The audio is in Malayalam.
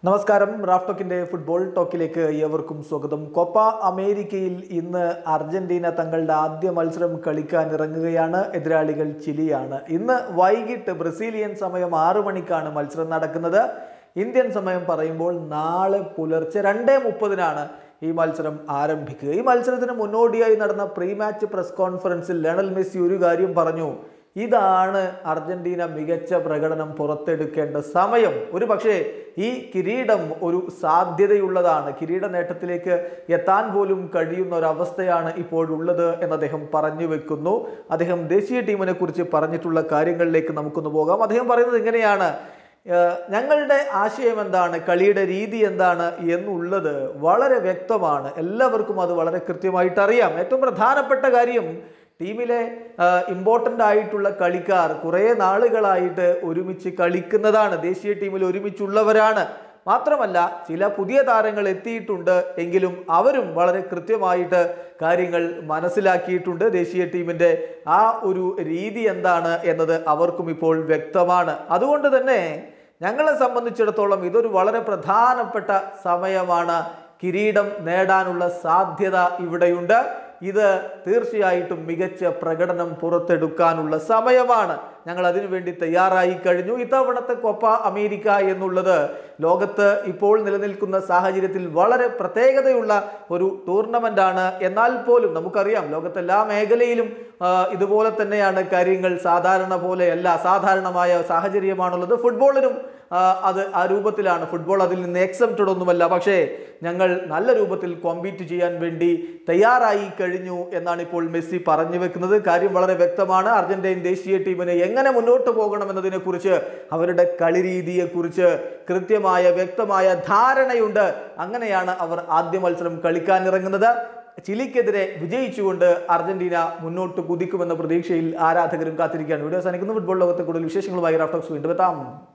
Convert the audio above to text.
നമസ്കാരം റാഫ് ടോക്കിന്റെ ഫുട്ബോൾ ടോക്കിലേക്ക് ഏവർക്കും സ്വാഗതം കോപ്പ അമേരിക്കയിൽ ഇന്ന് അർജന്റീന തങ്ങളുടെ ആദ്യ മത്സരം കളിക്കാൻ ഇറങ്ങുകയാണ് എതിരാളികൾ ചിലിയാണ് ഇന്ന് വൈകിട്ട് ബ്രസീലിയൻ സമയം ആറു മണിക്കാണ് മത്സരം നടക്കുന്നത് ഇന്ത്യൻ സമയം പറയുമ്പോൾ നാളെ പുലർച്ചെ രണ്ടേ മുപ്പതിനാണ് ഈ മത്സരം ആരംഭിക്കുക ഈ മത്സരത്തിന് മുന്നോടിയായി നടന്ന പ്രീ മാച്ച് പ്രസ് കോൺഫറൻസിൽ ലയണൽ മെസ്സി ഒരു കാര്യം പറഞ്ഞു ഇതാണ് അർജന്റീന മികച്ച പ്രകടനം പുറത്തെടുക്കേണ്ട സമയം ഒരു പക്ഷേ ഈ കിരീടം ഒരു സാധ്യതയുള്ളതാണ് കിരീട നേട്ടത്തിലേക്ക് എത്താൻ പോലും കഴിയുന്ന ഒരു അവസ്ഥയാണ് ഇപ്പോഴുള്ളത് എന്ന് അദ്ദേഹം പറഞ്ഞു വെക്കുന്നു അദ്ദേഹം ദേശീയ ടീമിനെ കുറിച്ച് പറഞ്ഞിട്ടുള്ള കാര്യങ്ങളിലേക്ക് നമുക്കൊന്ന് പോകാം അദ്ദേഹം പറയുന്നത് ഇങ്ങനെയാണ് ഏഹ് ഞങ്ങളുടെ ആശയം എന്താണ് കളിയുടെ രീതി എന്താണ് എന്നുള്ളത് വളരെ വ്യക്തമാണ് എല്ലാവർക്കും അത് വളരെ കൃത്യമായിട്ട് അറിയാം ഏറ്റവും പ്രധാനപ്പെട്ട കാര്യം ടീമിലെ ഇമ്പോർട്ടൻ്റ് ആയിട്ടുള്ള കളിക്കാർ കുറേ നാളുകളായിട്ട് ഒരുമിച്ച് കളിക്കുന്നതാണ് ദേശീയ ടീമിൽ ഒരുമിച്ചുള്ളവരാണ് മാത്രമല്ല ചില പുതിയ താരങ്ങൾ എത്തിയിട്ടുണ്ട് എങ്കിലും അവരും വളരെ കൃത്യമായിട്ട് കാര്യങ്ങൾ മനസ്സിലാക്കിയിട്ടുണ്ട് ദേശീയ ടീമിൻ്റെ ആ ഒരു രീതി എന്താണ് എന്നത് അവർക്കും ഇപ്പോൾ വ്യക്തമാണ് അതുകൊണ്ട് തന്നെ ഞങ്ങളെ സംബന്ധിച്ചിടത്തോളം ഇതൊരു വളരെ പ്രധാനപ്പെട്ട സമയമാണ് കിരീടം നേടാനുള്ള സാധ്യത ഇവിടെയുണ്ട് ഇത് തീർച്ചയായിട്ടും മികച്ച പ്രകടനം പുറത്തെടുക്കാനുള്ള സമയമാണ് ഞങ്ങൾ അതിനുവേണ്ടി തയ്യാറായി കഴിഞ്ഞു ഇത്തവണത്തെ കൊപ്പ അമേരിക്ക എന്നുള്ളത് ലോകത്ത് ഇപ്പോൾ നിലനിൽക്കുന്ന സാഹചര്യത്തിൽ വളരെ പ്രത്യേകതയുള്ള ഒരു ടൂർണമെൻ്റ് ആണ് എന്നാൽ പോലും നമുക്കറിയാം ലോകത്തെ എല്ലാ മേഖലയിലും ആ, ഇതുപോലെ തന്നെയാണ് കാര്യങ്ങൾ സാധാരണ പോലെയല്ല സാധാരണമായ സാഹചര്യമാണുള്ളത് ഫുട്ബോളിനും ആ, അത് ആ രൂപത്തിലാണ് ഫുട്ബോൾ അതിൽ നിന്ന് എക്സെപ്റ്റഡ് ഒന്നുമല്ല പക്ഷേ ഞങ്ങൾ നല്ല രൂപത്തിൽ കോമ്പീറ്റ് ചെയ്യാൻ വേണ്ടി തയ്യാറായി കഴിഞ്ഞു എന്നാണ് ഇപ്പോൾ മെസ്സി പറഞ്ഞു വെക്കുന്നത് കാര്യം വളരെ വ്യക്തമാണ് അർജന്റീൻ ദേശീയ ടീമിന് എങ്ങനെ മുന്നോട്ട് പോകണം എന്നതിനെ കുറിച്ച് അവരുടെ കളിരീതിയെക്കുറിച്ച് കൃത്യമായ വ്യക്തമായ ധാരണയുണ്ട് അങ്ങനെയാണ് അവർ ആദ്യ മത്സരം കളിക്കാൻ ഇറങ്ങുന്നത് ചിലിക്കെതിരെ വിജയിച്ചുകൊണ്ട് അർജന്റീന മുന്നോട്ട് കുതിക്കുമെന്ന പ്രതീക്ഷയിൽ ആരാധകരും കാത്തിരിക്കുകയാണ് വീഡിയോ അവസാനിക്കുന്നു ഫുട്ബോൾ ലോകത്തെ കൂടുതൽ വിശേഷങ്ങളുമായി റാഫ്റ്റോക്സ് വീണ്ടും എത്താം